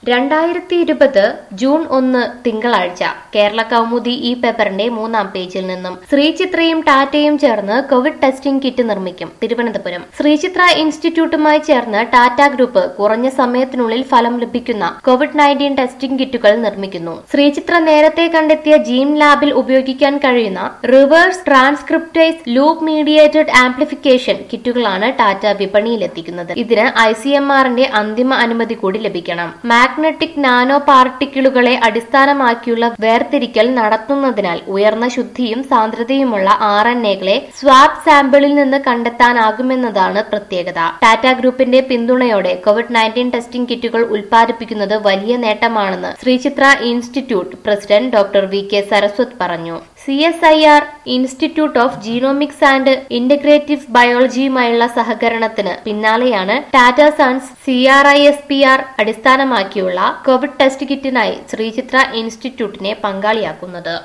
രണ്ടായിരത്തി ഇരുപത് ജൂൺ ഒന്ന് തിങ്കളാഴ്ച കേരള കൗമുദി ഈ പേപ്പറിന്റെ മൂന്നാം പേജിൽ നിന്നും ശ്രീചിത്രയും ടാറ്റയും ചേർന്ന് കോവിഡ് ടെസ്റ്റിംഗ് കിറ്റ് നിർമ്മിക്കും തിരുവനന്തപുരം ശ്രീചിത്ര ഇൻസ്റ്റിറ്റ്യൂട്ടുമായി ചേർന്ന് ടാറ്റ ഗ്രൂപ്പ് കുറഞ്ഞ സമയത്തിനുള്ളിൽ ഫലം ലഭിക്കുന്ന കോവിഡ് നയൻറ്റീൻ ടെസ്റ്റിംഗ് കിറ്റുകൾ നിർമ്മിക്കുന്നു ശ്രീചിത്ര നേരത്തെ കണ്ടെത്തിയ ജീൻ ലാബിൽ ഉപയോഗിക്കാൻ കഴിയുന്ന reverse transcriptase loop mediated amplification കിറ്റുകളാണ് ടാറ്റ വിപണിയിലെത്തിക്കുന്നത് ഇതിന് ഐ സി എം ആറിന്റെ അന്തിമ അനുമതി കൂടി ലഭിക്കണം മാഗ്നറ്റിക് നാനോ പാർട്ടിക്കിളുകളെ അടിസ്ഥാനമാക്കിയുള്ള വേർതിരിക്കൽ നടത്തുന്നതിനാൽ ഉയർന്ന ശുദ്ധിയും സാന്ദ്രതയുമുള്ള ആർ എൻ എകളെ സ്വാബ് സാമ്പിളിൽ നിന്ന് കണ്ടെത്താനാകുമെന്നതാണ് പ്രത്യേകത ടാറ്റ ഗ്രൂപ്പിന്റെ പിന്തുണയോടെ കോവിഡ് നയൻറ്റീൻ ടെസ്റ്റിംഗ് കിറ്റുകൾ ഉൽപ്പാദിപ്പിക്കുന്നത് വലിയ നേട്ടമാണെന്ന് Sree Chitra institute president doctor V K Saraswat പറഞ്ഞു C S I R institute of genomics and integrative ബയോളജിയുമായുള്ള സഹകരണത്തിന് പിന്നാലെയാണ് Tata sons C R I S P R അടിസ്ഥാനമാക്കിയുള്ള കോവിഡ് ടെസ്റ്റ് കിറ്റിനായി ശ്രീചിത്ര ഇൻസ്റ്റിറ്റ്യൂട്ടിനെ പങ്കാളിയാക്കുന്നത്